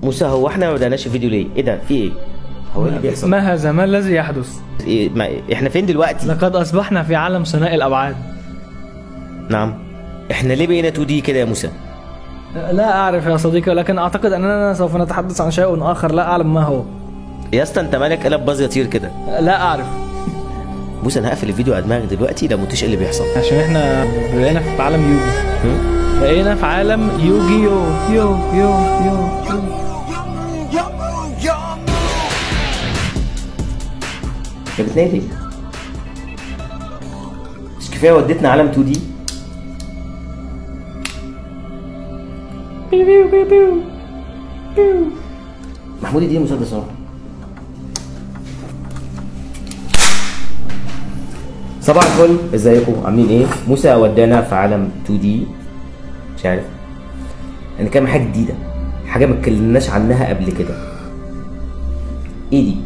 موسى هو احنا ما بدأناش الفيديو ليه؟ ايه ده؟ في ايه؟ هو ايه اللي بيحصل؟ ما هذا ما الذي يحدث إيه ما احنا فين دلوقتي؟ لقد اصبحنا في عالم ثنائي الابعاد نعم احنا ليه بقينا 2 دي كده يا موسى؟ لا اعرف يا صديقي ولكن اعتقد اننا سوف نتحدث عن شيء اخر لا اعلم ما هو يا اسطى انت مالك قلب باظ يطير كده لا اعرف موسى انا هقفل الفيديو على دماغك دلوقتي لو متش ايه اللي بيحصل عشان احنا بقينا في عالم يوجي هم؟ بقينا في عالم يوجي يو يو يو يو, يو. انت بتنادي ليه؟ مش كفايه وديتنا عالم 2 دي؟ بيو بيو بيو بيو بيو محمود اديني مسدس اهو صباح الفل ازيكم عاملين ايه موسى ودانا في عالم 2 دي مش عارف هنتكلم حاجه جديده حاجه ما اتكلمناش عنها قبل كده ايه دي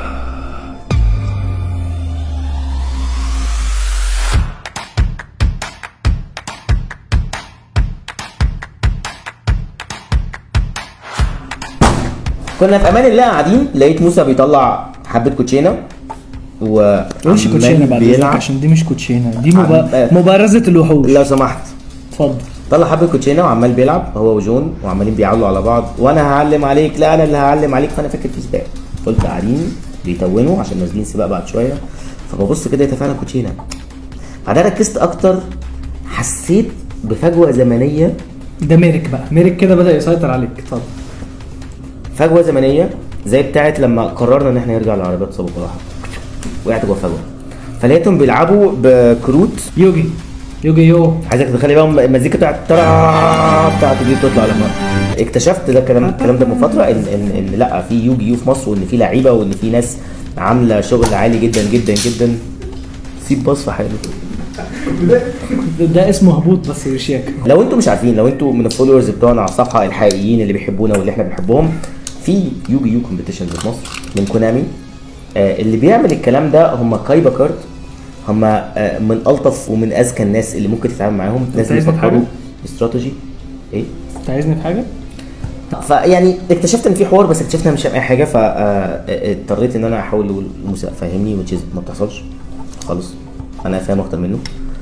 كنا في امان الله قاعدين لقيت موسى بيطلع حبه كوتشينه و مش كوتشينه بعد اذنك بيلعب عشان دي مش كوتشينه دي عم- مبا... مبارزه الوحوش لو سمحت اتفضل طلع حبه كوتشينه وعمال بيلعب هو وجون وعمالين بيعلوا على بعض وانا هعلم عليك لا انا اللي هعلم عليك فانا فاكر في سباق قلت قاعدين بيتونوا عشان نازلين سباق بعد شويه فببص كده فعلا كوتشينه بعدها ركزت اكتر حسيت بفجوه زمنيه ده ميرك بقى ميرك كده بدا يسيطر عليك اتفضل فجوه زمنيه زي بتاعت لما قررنا ان احنا نرجع لعربيات سابق راحه وقعت جوه فجوه فلقيتهم بيلعبوا بكروت يوجي يوجي يو عايزك تخلي بقى المزيكا بتاعت ترا بتاعت دي بتطلع لما اكتشفت ده الكلام الكلام ده من فتره ان ان ان لا في يوجي يو في مصر وان في لعيبه وان في ناس عامله شغل عالي جدا جدا جدا سيب باص في حاله ده, ده اسمه هبوط بس وشياكه لو انتم مش عارفين لو انتم من الفولورز بتوعنا على الصفحه الحقيقيين اللي بيحبونا واللي احنا بنحبهم في يوجي يو كومبيتيشنز في مصر من كونامي آه اللي بيعمل الكلام ده هم كايبا كارت هم آه من الطف ومن اذكى الناس اللي ممكن تتعامل معاهم ناس عايزني في حاجة؟ بيفكروا باستراتيجي ايه انت عايزني في حاجه؟ فيعني اكتشفت ان في حوار بس اكتشفت ان مش فاهم اي حاجه فاضطريت ان انا احاول لموسى فهمني وتش ما بتحصلش خالص انا فاهم اكتر منه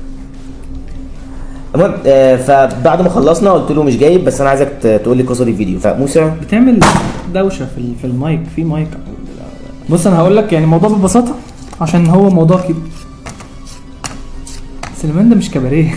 المهم آه، فبعد ما خلصنا قلت له مش جايب بس انا عايزك ت- تقول لي قصه الفيديو فموسى بتعمل دوشه في ال- في المايك في مايك بص انا هقول لك يعني الموضوع ببساطه عشان هو موضوع كبير سليمان ده مش كباريه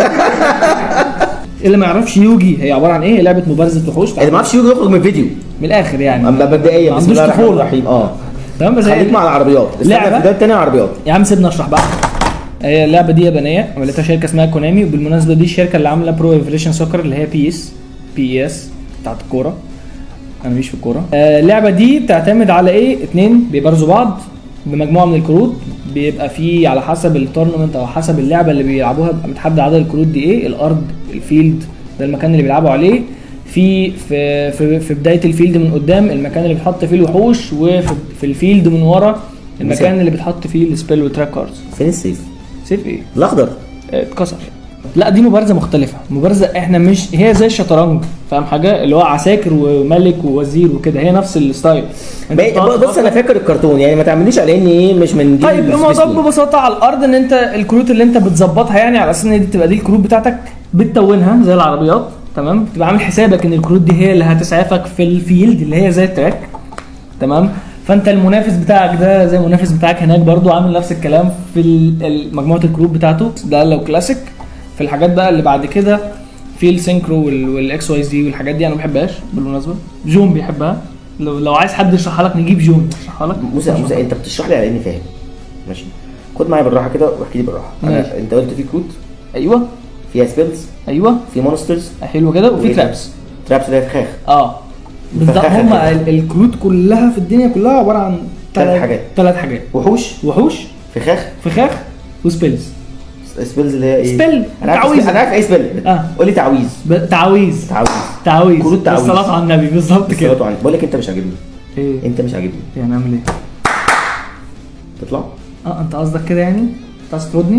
اللي ما يعرفش يوجي هي عباره عن ايه؟ هي لعبه مبارزه وحوش اللي ما اعرفش يجي يخرج من الفيديو من الاخر يعني اما مبدئيا ما بسم عندوش الله الرحمن طفولة. الرحيم اه تمام بس خليك هي مع العربيات لعبة؟ استنى في التانية عربيات يا عم سيبنا اشرح بقى هي اللعبه دي يابانيه عملتها شركه اسمها كونامي وبالمناسبه دي الشركه اللي عامله برو ايفوليشن سوكر اللي هي بي اس بي اس بتاعت الكوره انا مش في الكوره آه، اللعبه دي بتعتمد على ايه اتنين بيبارزوا بعض بمجموعه من الكروت بيبقى في على حسب التورنمنت او حسب اللعبه اللي بيلعبوها بيبقى متحدد عدد الكروت دي ايه الارض الفيلد ده المكان اللي بيلعبوا عليه في في في, في بدايه الفيلد من قدام المكان اللي بيتحط فيه الوحوش وفي في الفيلد من ورا المكان اللي بيتحط فيه السبيل والتراك كاردز فين السيف؟ سيف ايه؟ الاخضر آه، اتكسر لا دي مبارزه مختلفه مبارزه احنا مش هي زي الشطرنج فاهم حاجه اللي هو عساكر وملك ووزير وكده هي نفس الستايل أنت بقى- بتقعد بص انا تفكر. فاكر الكرتون يعني ما تعمليش على اني ايه مش من جيل طيب الموضوع سبيس تون. ببساطه على الارض ان انت الكروت اللي انت بتظبطها يعني على اساس ان دي تبقى دي الكروت بتاعتك بتتونها زي العربيات تمام بتبقى عامل حسابك ان الكروت دي هي اللي هتسعفك في الفيلد اللي هي زي التراك تمام فانت المنافس بتاعك ده زي المنافس بتاعك هناك برضو عامل نفس الكلام في ال- ال- مجموعه الكروت بتاعته ده لو كلاسيك في الحاجات بقى اللي بعد كده في السينكرو والاكس واي زي والحاجات دي انا ما بحبهاش بالمناسبه جون بيحبها لو, لو عايز حد يشرحها لك نجيب جون يشرحها لك موسى موسى انت بتشرح لي على اني فاهم ماشي خد معايا بالراحه كده واحكي لي بالراحه ماشي. أنا انت قلت في كروت ايوه فيها سبيلز ايوه في مونسترز حلو كده وفي وإيه ترابس ترابس اللي هي فخاخ اه بالظبط فخاخة هم كده. ال- الكروت كلها في الدنيا كلها عباره عن تلات حاجات. ثلاث حاجات وحوش وحوش فخاخ فخاخ وسبيلز سبيلز اللي هي ايه سبيل. انا عارف تعويذة. انا عارف ايه سبيل آه. قول لي تعويذ ب- تعويذ تعويذ تعويذ كروت تعويذ. الصلاة على النبي بالظبط كده صلاة عليك. بقول لك انت مش عاجبني ايه انت مش عاجبني يعني نعمل ايه؟ تطلع اه انت قصدك كده يعني؟ انت عايز تردني؟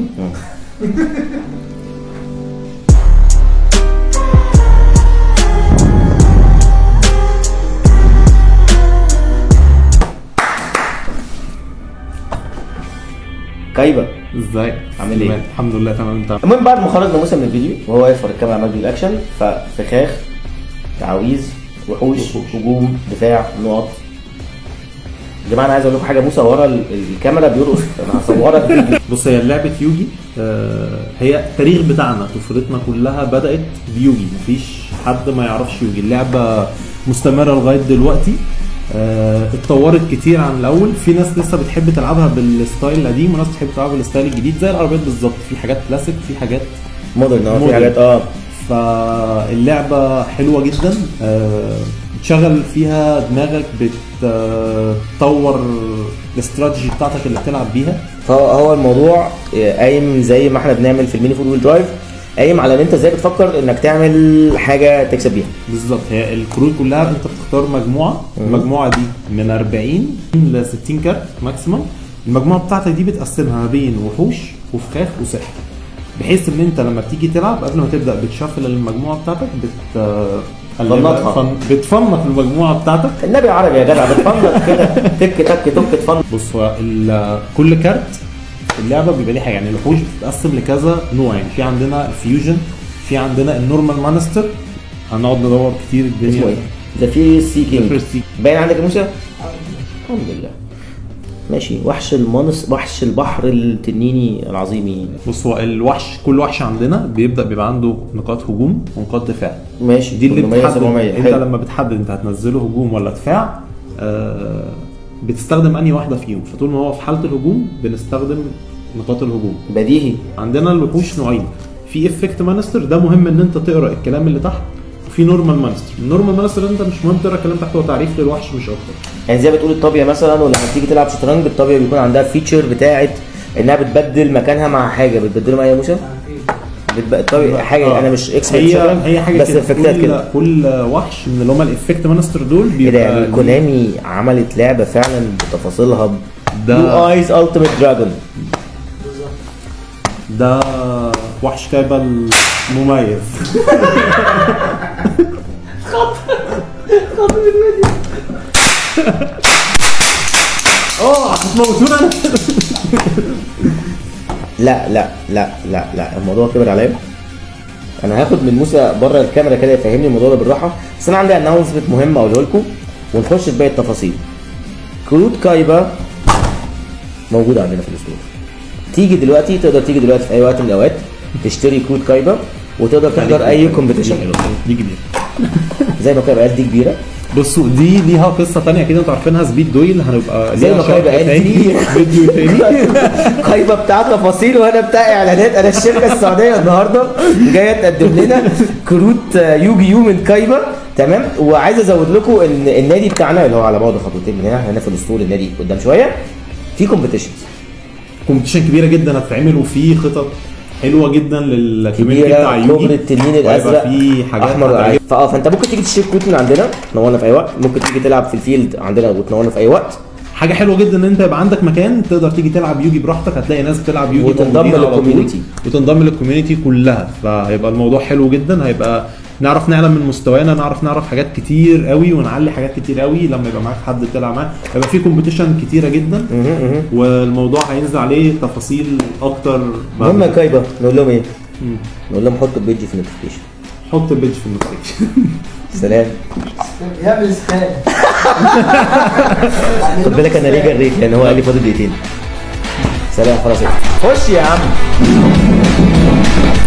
ازاي؟ عامل ايه؟ الحمد لله تمام انت المهم بعد ما خرجنا موسى من الفيديو وهو واقف ورا الكاميرا عمال بالاكشن ففخاخ تعاويذ وحوش هجوم دفاع نقط يا جماعه انا عايز اقول لكم حاجه موسى ورا ال- الكاميرا بيرقص انا هصورك فيديو بص هي لعبة يوجي آه، هي التاريخ بتاعنا طفولتنا كلها بدأت بيوجي مفيش حد ما يعرفش يوجي اللعبة مستمرة لغاية دلوقتي آه، اتطورت كتير عن الاول في ناس لسه بتحب تلعبها بالستايل القديم وناس بتحب تلعبها بالستايل الجديد زي العربيات بالظبط في حاجات كلاسيك في حاجات مودرن اه في مودرن. حاجات اه فاللعبة حلوة جدا آه، بتشغل فيها دماغك بتطور الاستراتيجي بتاعتك اللي بتلعب بيها فهو هو الموضوع قايم زي ما احنا بنعمل في الميني فود ويل درايف قايم على ان انت ازاي بتفكر انك تعمل حاجه تكسب بيها بالظبط هي الكروت كلها انت بتختار مجموعه المجموعه دي من 40 ل 60 كارت ماكسيمم المجموعه بتاعتك دي بتقسمها ما بين وحوش وفخاخ وسحر بحيث ان انت لما بتيجي تلعب قبل ما تبدا بتشفل المجموعه بتاعتك بت تفنطها. فن- بتفنط المجموعه بتاعتك النبي عربي يا جدع بتفنط كده تك تك تك تفنط بص هو ال- كل كارت في اللعبه بيبقى ليه حاجه يعني الوحوش بتتقسم لكذا نوع يعني في عندنا الفيوجن في عندنا النورمال مانستر هنقعد ندور كتير الدنيا اسمه ايه؟ ذا في سي The كينج First Sea. باين عندك يا موسى؟ الحمد لله ماشي وحش المنص وحش البحر التنيني العظيمي بص هو الوحش كل وحش عندنا بيبدا بيبقى عنده نقاط هجوم ونقاط دفاع ماشي دي اللي 800 بتحدد 700 انت حلو. لما بتحدد انت هتنزله هجوم ولا دفاع آه بتستخدم انهي واحده فيهم فطول ما هو في حاله الهجوم بنستخدم نقاط الهجوم بديهي عندنا الوحوش نوعين في افكت مانستر ده مهم ان انت تقرا الكلام اللي تحت وفي نورمال مانستر النورمال مانستر ده انت مش مهم تقرا الكلام تحت هو تعريف للوحش مش اكتر يعني زي ما بتقول الطابيه مثلا ولما تيجي تلعب شطرنج الطابيه بيكون عندها فيتشر بتاعت انها بتبدل مكانها مع حاجه بتبدله مع ايه يا موسى؟ بتب- الطابيه حاجه آه. انا مش اكسبرت هي شطرنج هي حاجه بس كده. افكتات كل- كده كل وحش من اللي هم الافكت مانستر دول ايه ده بيبقى يعني ليه- كونامي عملت لعبه فعلا بتفاصيلها ده- بلو ايز التيميت دراجون ده وحش كايبل مميز اه هتموتونا انا لا لا لا لا لا الموضوع كبر عليا انا هاخد من موسى بره الكاميرا كده يفهمني الموضوع ده بالراحه بس انا عندي اناونسمنت مهمه اقولها لكم ونخش في باقي التفاصيل كروت كايبا موجوده عندنا في الاسطول تيجي دلوقتي تقدر تيجي دلوقتي في اي وقت من الاوقات تشتري كروت كايبا وتقدر تحضر اي كومبيتيشن دي كبيرة زي ما كايبا قال دي كبيره بصوا دي ليها قصه تانية كده انتوا عارفينها سبيد دويل هنبقى زي ليها ما شرح كايبا قال تاني، دي فيديو تاني قايمه بتاع تفاصيل وانا بتاع اعلانات انا الشركه السعوديه النهارده جايه تقدم لنا كروت يوجي يو من كايبا تمام وعايز ازود لكم ان النادي بتاعنا اللي هو على بعد خطوتين من هنا احنا هنا في الاسطول النادي قدام شويه في كومبيتيشنز كومبيتيشن كبيره جدا هتتعمل وفي خطط حلوه جدا للكوميونتي بتاع كبيره يوجي كوبري التنين وهيبقى الازرق في حاجات احمر هتعجبك. وعايز فاه فانت ممكن تيجي تشتري كروت من عندنا تنورنا في اي وقت ممكن تيجي تلعب في الفيلد عندنا وتنورنا في اي وقت حاجه حلوه جدا ان انت يبقى عندك مكان تقدر تيجي تلعب يوجي براحتك هتلاقي ناس بتلعب يوجي وتنضم موجودين على طول. للكوميونتي. وتنضم للكوميونتي كلها فهيبقى الموضوع حلو جدا هيبقى نعرف نعلم من مستوانا نعرف نعرف حاجات كتير قوي ونعلي حاجات كتير قوي لما يبقى معاك حد تلعب معاه هيبقى في كومبيتيشن كتيره جدا والموضوع هينزل عليه تفاصيل اكتر بعد المهم يا كده. كايبا نقول لهم ايه؟ مم. نقول لهم حطوا البيج في النوتيفيكيشن حط البيج في النوتيفيكيشن سلام يعمل سكان خد بالك انا ليه جريت لان هو قال لي فاضل دقيقتين سلام خلاص خش يا عم